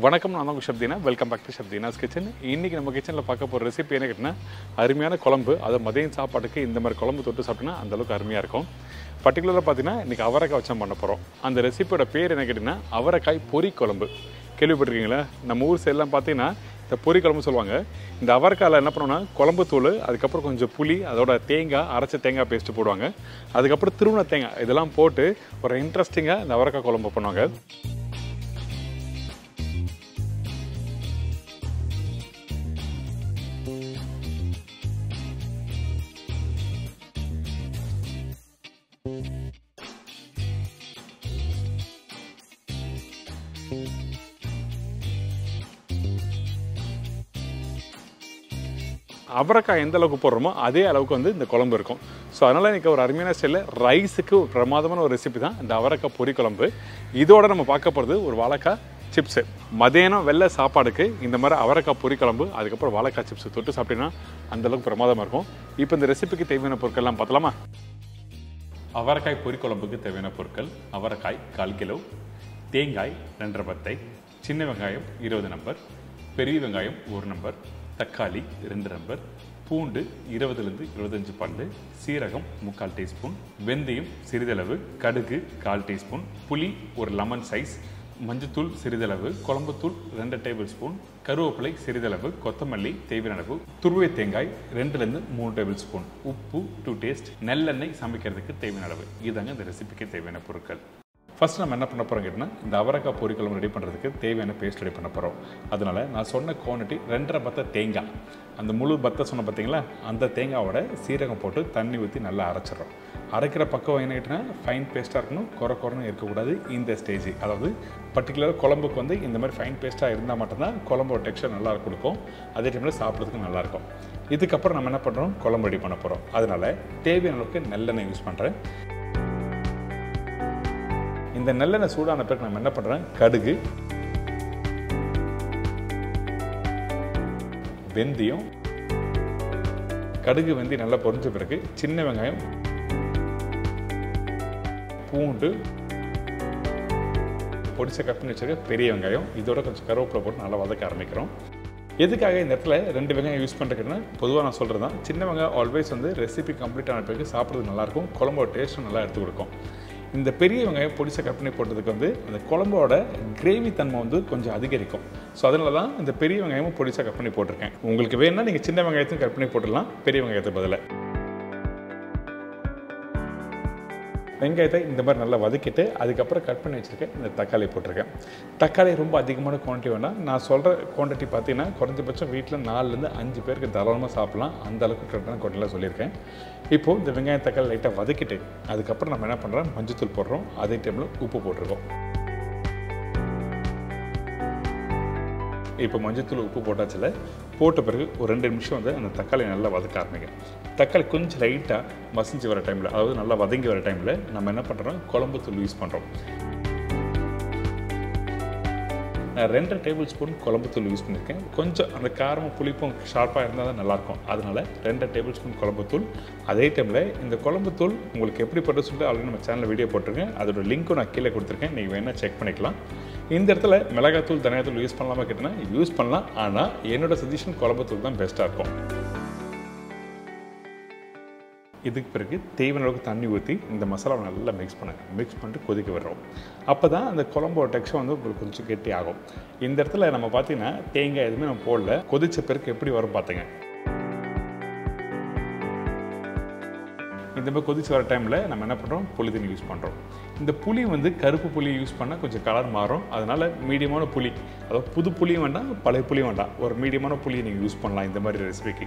வணக்கம் நான் உங்கள் Shabdina welcome back to Shabdina's kitchen இன்றைக்கி நம்ம கிச்சனில் பார்க்க போகிற ரெசிபி என்ன கேட்டிங்கன்னா அருமையான குழம்பு அது மதியம் சாப்பாட்டுக்கு இந்த மாதிரி குழம்பு தொட்டு சாப்பிட்டோன்னா அந்த அளவுக்கு அருமையாக இருக்கும் பர்டிகுலராக பார்த்தீங்கன்னா இன்றைக்கி அவரைக்காய் வச்சம் பண்ண போகிறோம் அந்த ரெசிபியோட பேர் என்ன கேட்டிங்கன்னா அவரைக்காய் பொரி குழம்பு கேள்விப்பட்டிருக்கீங்களா நம்ம ஊர் சைட்லாம் பார்த்தீங்கன்னா இந்த பொரி குழம்பு சொல்லுவாங்க இந்த அவரைக்காயில் என்ன பண்ணுவோம்னா குழம்பு தூள் அதுக்கப்புறம் கொஞ்சம் புளி அதோட தேங்காய் அரைச்ச தேங்காய் பேஸ்ட்டு போடுவாங்க அதுக்கப்புறம் திருவண்ண தேங்காய் இதெல்லாம் போட்டு ஒரு இன்ட்ரெஸ்டிங்காக இந்த அவரைக்காய் குழம்பு பண்ணுவாங்க அவரைக்காய் எந்த அளவுக்கு போடுறோமோ அதே அளவுக்கு வந்து இந்த குழம்பு இருக்கும் ஸோ அதனால் இன்றைக்கி ஒரு அருமையான ஸ்டைலில் ரைஸுக்கு ஒரு பிரமாதமான ஒரு ரெசிபி தான் இந்த அவரைக்காய் பொரி குழம்பு இதோட நம்ம பார்க்க போகிறது ஒரு வாழைக்காய் சிப்ஸு மதியானம் வெள்ளை சாப்பாடுக்கு இந்த மாதிரி அவரைக்காய் பொரி குழம்பு அதுக்கப்புறம் வாழைக்காய் சிப்ஸ் தொட்டு சாப்பிட்டீங்கன்னா அந்தளவுக்கு பிரமாதமாக இருக்கும் இப்போ இந்த ரெசிபிக்கு தேவையான பொருட்கள்லாம் பார்த்தலாமா அவரைக்காய் பொரி குழம்புக்கு தேவையான பொருட்கள் அவரைக்காய் கால் கிலோ தேங்காய் ரெண்டரை பத்தை சின்ன வெங்காயம் இருபது நம்பர் பெரிய வெங்காயம் ஒரு நம்பர் தக்காளி ரெண்டு நம்பர் பூண்டு இருபதுலேருந்து இருபத்தஞ்சு பல்லு சீரகம் முக்கால் டீஸ்பூன் வெந்தயம் சிறிதளவு கடுகு கால் டீஸ்பூன் புளி ஒரு லெமன் சைஸ் மஞ்சத்தூள் சிறிதளவு குழம்புத்தூள் ரெண்டு டேபிள் ஸ்பூன் கருவேப்பிலை சிறிதளவு கொத்தமல்லி தேவையான அளவு துருவை தேங்காய் ரெண்டுலேருந்து மூணு டேபிள் ஸ்பூன் உப்பு டு டேஸ்ட் நல்லெண்ணெய் சமைக்கிறதுக்கு தேவையான அளவு இதாங்க இந்த ரெசிபிக்கு தேவையான பொருட்கள் ஃபர்ஸ்ட் நம்ம என்ன பண்ண போகிறோம் கேட்டிங்கன்னா இந்த அவரைக்காய் பொரிக்குழம்பு ரெடி பண்ணுறதுக்கு தேவையான பேஸ்ட் ரெடி பண்ண போகிறோம் அதனால் நான் சொன்ன குவான்டிட்டி ரெண்டரை பத்த தேங்காய் அந்த முழு பத்தை சொன்ன பார்த்தீங்களா அந்த தேங்காவோட சீரகம் போட்டு தண்ணி ஊற்றி நல்லா அரைச்சிடுறோம் அரைக்கிற பக்கம் என்ன கேட்டிங்கன்னா ஃபைன் பேஸ்ட்டாக இருக்கணும் குறை குறைன்னு இருக்கக்கூடாது இந்த ஸ்டேஜ் அதாவது பர்டிகுலர் குழம்புக்கு வந்து இந்த மாதிரி ஃபைன் பேஸ்ட்டாக இருந்தால் மட்டும்தான் குழம்போட டெக்ஸ்டர் நல்லா கொடுக்கும் அதே டைமில் சாப்பிட்றதுக்கு நல்லாயிருக்கும் இதுக்கப்புறம் நம்ம என்ன பண்ணுறோம் குழம்பு ரெடி பண்ண போகிறோம் அதனால் தேவையான அளவுக்கு நல்லெண்ணெய் யூஸ் பண்ணுறேன் இந்த நல்லெண்ணெய் சூடான பிறகு நம்ம என்ன பண்ணுறோம் கடுகு வெந்தயம் கடுகு வெந்தயம் நல்லா பொரிஞ்ச பிறகு சின்ன வெங்காயம் பூண்டு பொடிச்ச கட் பண்ணி வச்சிருக்க பெரிய வெங்காயம் இதோட கொஞ்சம் கருவேப்பிலை போட்டு நல்லா வதக்க ஆரம்பிக்கிறோம் எதுக்காக இந்த இடத்துல ரெண்டு வெங்காயம் யூஸ் பண்ணுறதுன்னா பொதுவாக நான் சொல்கிறது தான் சின்ன வெங்காயம் ஆல்வேஸ் வந்து ரெசிபி கம்ப்ளீட் ஆன பிறகு சாப்பிட்றது நல்லாயிருக்கும் குழம்போட டேஸ்ட்டும் நல்லா எடுத்து கொடுக்கும் இந்த பெரிய வெங்காயம் பொடிச கட் பண்ணி போட்டதுக்கு வந்து அந்த குழம்போட கிரேவி தன்மை வந்து கொஞ்சம் அதிகரிக்கும் ஸோ அதனால தான் இந்த பெரிய வெங்காயமும் பொடிசா கட் பண்ணி போட்டிருக்கேன் உங்களுக்கு வேணும்னா நீங்கள் சின்ன வெங்காயத்தையும் கட் பண்ணி போட்டுடலாம் பெரிய வெங்காயத்தை பதிலாக வெங்காயத்தை இந்த மாதிரி நல்லா வதக்கிட்டு அதுக்கப்புறம் கட் பண்ணி வச்சுருக்கேன் இந்த தக்காளி போட்டிருக்கேன் தக்காளி ரொம்ப அதிகமான குவான்டிட்டி வேணாம் நான் சொல்கிற குவான்டிட்டி பார்த்தீங்கன்னா குறைஞ்சபட்சம் வீட்டில் நாலுலேருந்து அஞ்சு பேருக்கு தாராளமாக சாப்பிட்லாம் அந்த அளவுக்கு கரெக்டான குவான்டிட்டியில் சொல்லியிருக்கேன் இப்போது இந்த வெங்காயம் தக்காளி லைட்டாக வதக்கிட்டு அதுக்கப்புறம் நம்ம என்ன பண்ணுறோம் மஞ்சத்தூள் போடுறோம் அதே டைமில் உப்பு போட்டிருக்கோம் இப்போ மஞ்சத்தூள் உப்பு போட்டாச்சில் போட்ட பிறகு ஒரு ரெண்டு நிமிஷம் வந்து அந்த தக்காளி நல்லா வதக்க ஆரம்பிங்க தக்காளி கொஞ்சம் லைட்டாக மசிஞ்சு வர டைமில் அதாவது நல்லா வதங்கி வர டைமில் நம்ம என்ன பண்ணுறோம் குழம்பு தூள் யூஸ் பண்ணுறோம் நான் ரெண்டு டேபிள் ஸ்பூன் குழம்பு தூள் யூஸ் பண்ணியிருக்கேன் கொஞ்சம் அந்த காரமும் புளிப்பும் ஷார்ப்பாக இருந்தால் தான் நல்லாயிருக்கும் அதனால் ரெண்டு டேபிள் ஸ்பூன் குழம்பு தூள் அதே டைமில் இந்த குழம்பு தூள் உங்களுக்கு எப்படி போட்டு சொல்லிட்டு ஆல்ரெடி நம்ம சேனலில் வீடியோ போட்டிருக்கேன் அதோட லிங்க்கும் நான் கீழே கொடுத்துருக்கேன் நீங்கள் வேணால் செக் பண்ணிக்கலாம் இந்த இடத்துல மிளகாத்தூள் தனியாத்தூள் யூஸ் பண்ணலாமா கேட்டிங்கன்னா யூஸ் பண்ணலாம் ஆனால் என்னோட சஜஷன் குழம்பு தூள் தான் பெஸ்ட்டாக இருக்கும் இதுக்கு பிறகு தேவையான அளவுக்கு தண்ணி ஊற்றி இந்த மசாலாவை நல்லா மிக்ஸ் பண்ணுங்க மிக்ஸ் பண்ணிட்டு கொதிக்க விடுறோம் அப்போ தான் அந்த குழம்போட டெக்ஸ்டர் வந்து உங்களுக்கு கொஞ்சம் கெட்டி ஆகும் இந்த இடத்துல நம்ம பார்த்தீங்கன்னா தேங்காய் எதுவுமே நம்ம போடல கொதிச்ச பிறகு எப்படி வரும் பார்த்துங்க இந்த மாதிரி கொதிச்சு வர டைமில் நம்ம என்ன பண்ணுறோம் புளி தண்ணி யூஸ் பண்ணுறோம் இந்த புளி வந்து கருப்பு புளி யூஸ் பண்ணால் கொஞ்சம் கலர் மாறும் அதனால் மீடியமான புளி அதாவது புது புளியும் வேண்டாம் பழைய புளியும் வேண்டாம் ஒரு மீடியமான புளியை நீங்கள் யூஸ் பண்ணலாம் இந்த மாதிரி ரெசிபிக்கு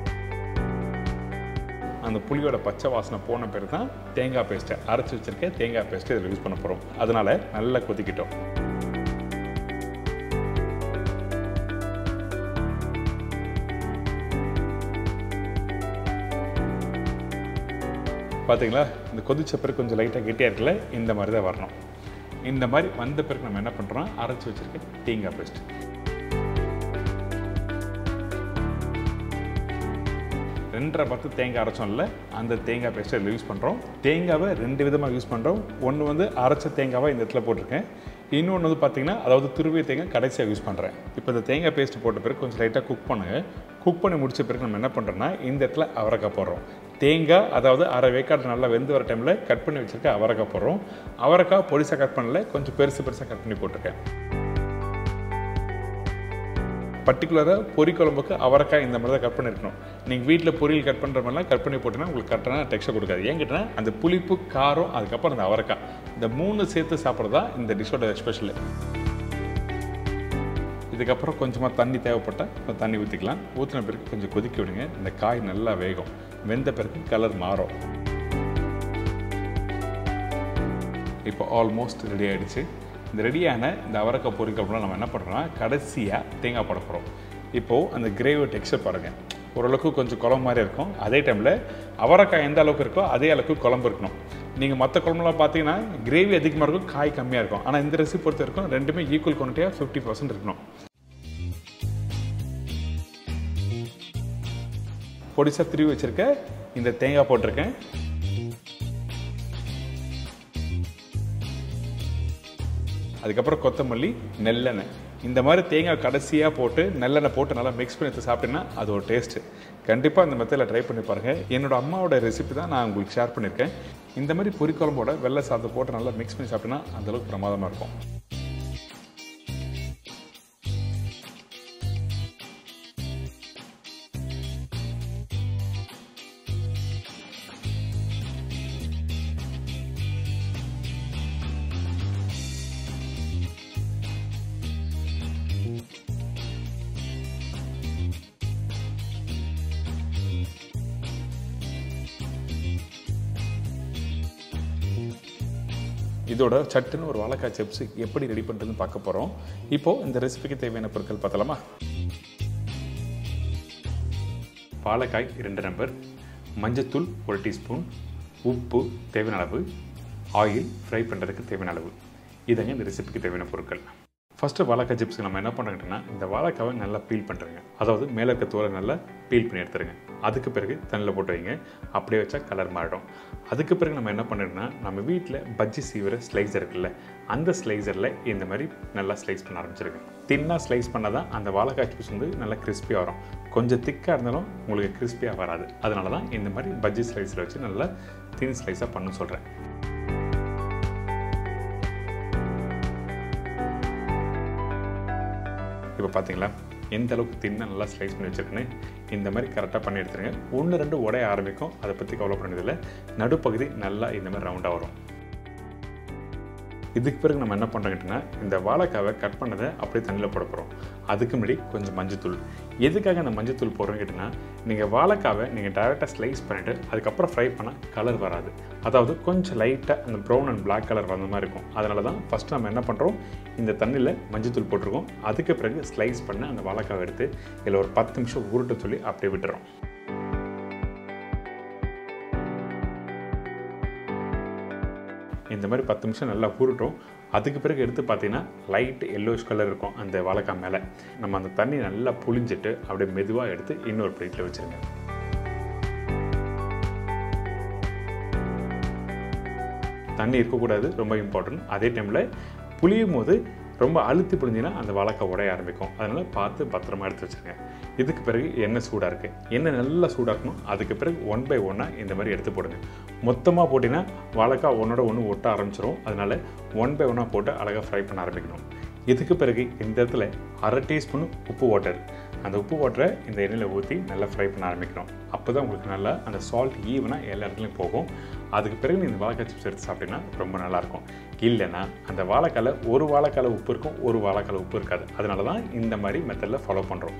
அந்த புளியோட பச்சை வாசனை போன பிறகு தான் தேங்காய் பேஸ்ட்டை அரைச்சி வச்சுருக்கேன் தேங்காய் பேஸ்ட்டை இதில் யூஸ் பண்ண போகிறோம் அதனால் நல்லா கொதிக்கிட்டோம் பார்த்தீங்களா இந்த கொதிச்ச பிறகு கொஞ்சம் லைட்டாக கெட்டியாக இருக்குல்ல இந்த மாதிரி தான் வரணும் இந்த மாதிரி வந்த பிறகு நம்ம என்ன பண்ணுறோம் அரைச்சி வச்சுருக்க தேங்காய் பேஸ்ட் ரெண்டரை பத்து தேங்காய் அரைச்சோம்ல அந்த தேங்காய் பேஸ்ட்டை இதில் யூஸ் பண்ணுறோம் தேங்காவை ரெண்டு விதமாக யூஸ் பண்ணுறோம் ஒன்று வந்து அரைச்ச தேங்காவை இந்த இடத்துல போட்டிருக்கேன் இன்னொன்று வந்து பார்த்தீங்கன்னா அதாவது துருவிய தேங்காய் கடைசியாக யூஸ் பண்ணுறேன் இப்போ இந்த தேங்காய் பேஸ்ட் போட்ட பிறகு கொஞ்சம் லைட்டாக குக் பண்ணுங்கள் குக் பண்ணி முடிச்ச பிறகு நம்ம என்ன பண்ணுறோம்னா இந்த இடத்துல அவரைக்காய் போடுறோம் தேங்காய் அதாவது அரை வேக்காடு நல்லா வெந்து வர டைமில் கட் பண்ணி வச்சுருக்க அவரைக்காய் போடுறோம் அவரைக்காய் பொடிசாக கட் பண்ணல கொஞ்சம் பெருசு பெருசாக கட் பண்ணி போட்டிருக்கேன் பர்டிகுலராக பொரி குழம்புக்கு அவரைக்காய் இந்த மாதிரி தான் கட் பண்ணியிருக்கணும் நீங்கள் வீட்டில் பொரியல் கட் பண்ணுற மாதிரிலாம் கட் பண்ணி போட்டிங்கன்னா உங்களுக்கு கரெக்டான டெக்ஸ்டர் கொடுக்காது ஏன் கேட்டால் அந்த புளிப்பு காரம் அதுக்கப்புறம் அந்த அவரைக்காய் இந்த மூணு சேர்த்து சாப்பிட்றது தான் இந்த டிஷ்ஷோட ஸ்பெஷல் இதுக்கப்புறம் கொஞ்சமாக தண்ணி தேவைப்பட்டால் தண்ணி ஊற்றிக்கலாம் ஊற்றின பிறகு கொஞ்சம் கொதிக்க விடுங்க இந்த காய் நல்லா வேகும் வெந்த பிறகு கலர் மாறும் இப்போ ஆல்மோஸ்ட் ரெடி ஆகிடுச்சு இந்த ரெடியான இந்த அவரக்காய் பொரிக்கப்புறம் நம்ம என்ன பண்ணுறோம்னா கடைசியாக தேங்காய் போட போகிறோம் இப்போது அந்த கிரேவி டெக்ஸ்டர் பாருங்கள் ஓரளவுக்கு கொஞ்சம் குழம்பு மாதிரி இருக்கும் அதே டைமில் அவரைக்காய் எந்த அளவுக்கு இருக்கோ அதே அளவுக்கு குழம்பு இருக்கணும் நீங்கள் மற்ற குழம்புலாம் பார்த்தீங்கன்னா கிரேவி அதிகமாக இருக்கும் காய் கம்மியாக இருக்கும் ஆனால் இந்த ரெசிபி பொறுத்த வரைக்கும் ரெண்டுமே ஈக்குவல் குவான்டிட்டியாக ஃபிஃப்டி பர்சன்ட் இருக்கணும் பொடிசாக திருவி வச்சுருக்க இந்த தேங்காய் போட்டிருக்கேன் அதுக்கப்புறம் கொத்தமல்லி நெல்லெண்ணெய் இந்த மாதிரி தேங்காய் கடைசியாக போட்டு நெல்லெண்ணெய் போட்டு நல்லா மிக்ஸ் பண்ணி எடுத்து சாப்பிட்டீங்கன்னா அது ஒரு டேஸ்ட்டு கண்டிப்பாக இந்த மெத்தடில் ட்ரை பண்ணி பாருங்கள் என்னோட அம்மாவோட ரெசிபி தான் நான் உங்களுக்கு ஷேர் பண்ணியிருக்கேன் இந்த மாதிரி பொரிக்குழம்போட வெள்ளை சாதத்தை போட்டு நல்லா மிக்ஸ் பண்ணி சாப்பிட்டீங்கன்னா அந்தளவுக்கு பிரமாதமாக இருக்கும் இதோட சட்டுன்னு ஒரு வாழைக்காய் சிப்ஸ் எப்படி ரெடி பண்ணுறதுன்னு பார்க்க போகிறோம் இப்போது இந்த ரெசிபிக்கு தேவையான பொருட்கள் பார்த்தலாமா வாழைக்காய் இரண்டு நம்பர் மஞ்சத்தூள் ஒரு டீஸ்பூன் உப்பு தேவையான அளவு ஆயில் ஃப்ரை பண்ணுறதுக்கு தேவையான அளவு இதங்க இந்த ரெசிபிக்கு தேவையான பொருட்கள் ஃபஸ்ட்டு வாழைக்காய் சிப்ஸ்க்கு நம்ம என்ன பண்ணுறோங்கன்னா இந்த வாழைக்காவை நல்லா பீல் பண்ணுறேங்க அதாவது மேலே இருக்க தோலை நல்லா பீல் பண்ணி எடுத்துருங்க அதுக்கு பிறகு தண்ணியில் போட்டு வைங்க அப்படியே வச்சா கலர் மாறிடும் அதுக்கு பிறகு நம்ம என்ன பண்ணுறோம்னா நம்ம வீட்டில் பஜ்ஜி சீவிர ஸ்லைசர் இருக்குல்ல அந்த ஸ்லைசரில் இந்த மாதிரி நல்லா ஸ்லைஸ் பண்ண ஆரம்பிச்சிருங்க தின்னாக ஸ்லைஸ் பண்ணால் தான் அந்த வாழைக்காய் சிப்ஸ் வந்து நல்லா கிறிஸ்பியாக வரும் கொஞ்சம் திக்காக இருந்தாலும் உங்களுக்கு கிறிஸ்பியாக வராது அதனால தான் இந்த மாதிரி பஜ்ஜி ஸ்லைஸில் வச்சு நல்லா தின் ஸ்லைஸாக பண்ண சொல்கிறேன் இப்போ பார்த்தீங்களா எந்த அளவுக்கு தின்னா நல்லா ஸ்லைஸ் பண்ணி வச்சுருக்கேன்னு இந்த மாதிரி கரெக்டாக பண்ணி எடுத்துருங்க ஒன்று ரெண்டு உடைய ஆரம்பிக்கும் அதை பற்றி கவலை பண்ணதில்லை நடுப்பகுதி நல்லா இந்த மாதிரி ரவுண்டாக வரும் இதுக்கு பிறகு நம்ம என்ன பண்ணுறோங்கிட்டோன்னா இந்த வாழைக்காவை கட் பண்ணதை அப்படியே தண்ணியில் போட போகிறோம் அதுக்கு முன்னாடி கொஞ்சம் மஞ்சத்தூள் எதுக்காக அந்த மஞ்சத்தூள் போடுறோம் கேட்டிங்கன்னா நீங்கள் வாழைக்காவை நீங்கள் டேரெக்டாக ஸ்லைஸ் பண்ணிவிட்டு அதுக்கப்புறம் ஃப்ரை பண்ணால் கலர் வராது அதாவது கொஞ்சம் லைட்டாக அந்த ப்ரௌன் அண்ட் பிளாக் கலர் வந்த மாதிரி இருக்கும் அதனால தான் ஃபஸ்ட்டு நம்ம என்ன பண்ணுறோம் இந்த தண்ணியில் மஞ்சத்தூள் போட்டிருக்கோம் அதுக்கு பிறகு ஸ்லைஸ் பண்ண அந்த வாழைக்காவை எடுத்து இதில் ஒரு பத்து நிமிஷம் உருட்ட சொல்லி அப்படியே விட்டுறோம் இந்த மாதிரி பத்து நிமிஷம் நல்லா ஊறட்டும் அதுக்கு பிறகு எடுத்து பார்த்தீங்கன்னா லைட் எல்லோஷ் கலர் இருக்கும் அந்த வாழைக்காய் மேலே நம்ம அந்த தண்ணி நல்லா புளிஞ்சிட்டு அப்படியே மெதுவாக எடுத்து இன்னொரு பிளேட்டில் வச்சுருங்க தண்ணி இருக்கக்கூடாது ரொம்ப இம்பார்ட்டன்ட் அதே டைமில் புளியும் போது ரொம்ப அழுத்தி புழிஞ்சிங்கன்னா அந்த வாழைக்காய் உடைய ஆரம்பிக்கும் அதனால் பார்த்து பத்திரமா எடுத்து வச்சுருங்க இதுக்கு பிறகு எண்ணெய் சூடாக இருக்குது எண்ணெய் நல்லா சூடாக இருக்கணும் அதுக்கு பிறகு ஒன் பை ஒன்னாக இந்த மாதிரி எடுத்து போடுங்க மொத்தமாக போட்டிங்கன்னா வாழைக்காய் ஒன்றோட ஒன்று ஒட்ட ஆரம்பிச்சிரும் அதனால் ஒன் பை ஒன்னாக போட்டு அழகாக ஃப்ரை பண்ண ஆரம்பிக்கணும் இதுக்கு பிறகு இந்த இடத்துல அரை டீஸ்பூன் உப்பு வாட்டர் அந்த உப்பு வாட்டரை இந்த எண்ணெயில் ஊற்றி நல்லா ஃப்ரை பண்ண ஆரம்பிக்கணும் அப்போ தான் உங்களுக்கு நல்லா அந்த சால்ட் ஈவனாக எல்லா இடத்துலையும் போகும் அதுக்கு பிறகு நீ இந்த வாழைக்காய் சிப்ஸ் எடுத்து சாப்பிட்டீங்கன்னா ரொம்ப நல்லாயிருக்கும் இல்லைன்னா அந்த வாழைக்காயில் ஒரு வாழைக்கால உப்பு இருக்கும் ஒரு வாழைக்கால உப்பு இருக்காது அதனால தான் இந்த மாதிரி மெத்தடில் ஃபாலோ பண்ணுறோம்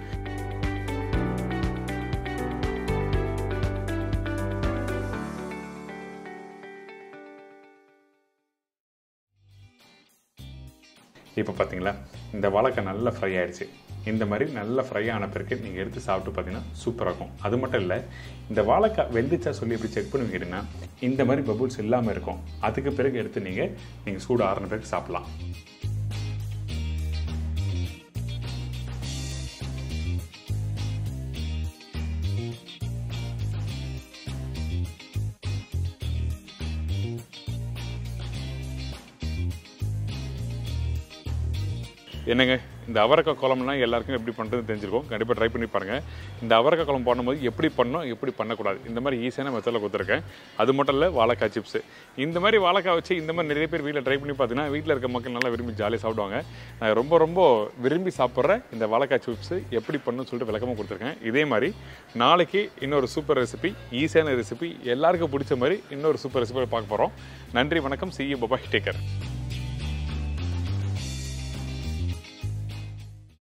இப்போ பார்த்தீங்களா இந்த வாழைக்காய் நல்லா ஃப்ரை ஆயிடுச்சு இந்த மாதிரி நல்லா ஃப்ரை ஆன பிறகு நீங்கள் எடுத்து சாப்பிட்டு பார்த்தீங்கன்னா சூப்பராக இருக்கும் அது மட்டும் இல்லை இந்த வாழைக்காய் வெந்துச்சா சொல்லி எப்படி செக் பண்ணுவீங்கன்னா இந்த மாதிரி பபுள்ஸ் இல்லாமல் இருக்கும் அதுக்கு பிறகு எடுத்து நீங்கள் நீங்கள் சூடு ஆறின பிறகு சாப்பிட்லாம் என்னங்க இந்த அவரக்காய் குழம்புனா எல்லாருக்கும் எப்படி பண்ணுறது தெரிஞ்சிருக்கும் கண்டிப்பாக ட்ரை பண்ணி பாருங்கள் இந்த அவரக்காய் குழம்பு பண்ணும்போது எப்படி பண்ணணும் எப்படி பண்ணக்கூடாது இந்த மாதிரி ஈஸியான மெத்தடில் கொடுத்துருக்கேன் அது மட்டும் இல்லை வாழைக்காய் சிப்ஸ் இந்த மாதிரி வாழைக்காய் வச்சு இந்த மாதிரி நிறைய பேர் வீட்டில் ட்ரை பண்ணி பார்த்தீங்கன்னா வீட்டில் இருக்க மக்கள் நல்லா விரும்பி ஜாலியாக சாப்பிடுவாங்க நான் ரொம்ப ரொம்ப விரும்பி சாப்பிட்ற இந்த வாழைக்காய் சிப்ஸ் எப்படி பண்ணணும்னு சொல்லிட்டு விளக்கமாக கொடுத்துருக்கேன் இதே மாதிரி நாளைக்கு இன்னொரு சூப்பர் ரெசிபி ஈஸியான ரெசிபி எல்லாருக்கும் பிடிச்ச மாதிரி இன்னொரு சூப்பர் ரெசிபி பார்க்க போகிறோம் நன்றி வணக்கம் சி பபாய் டேக்கர்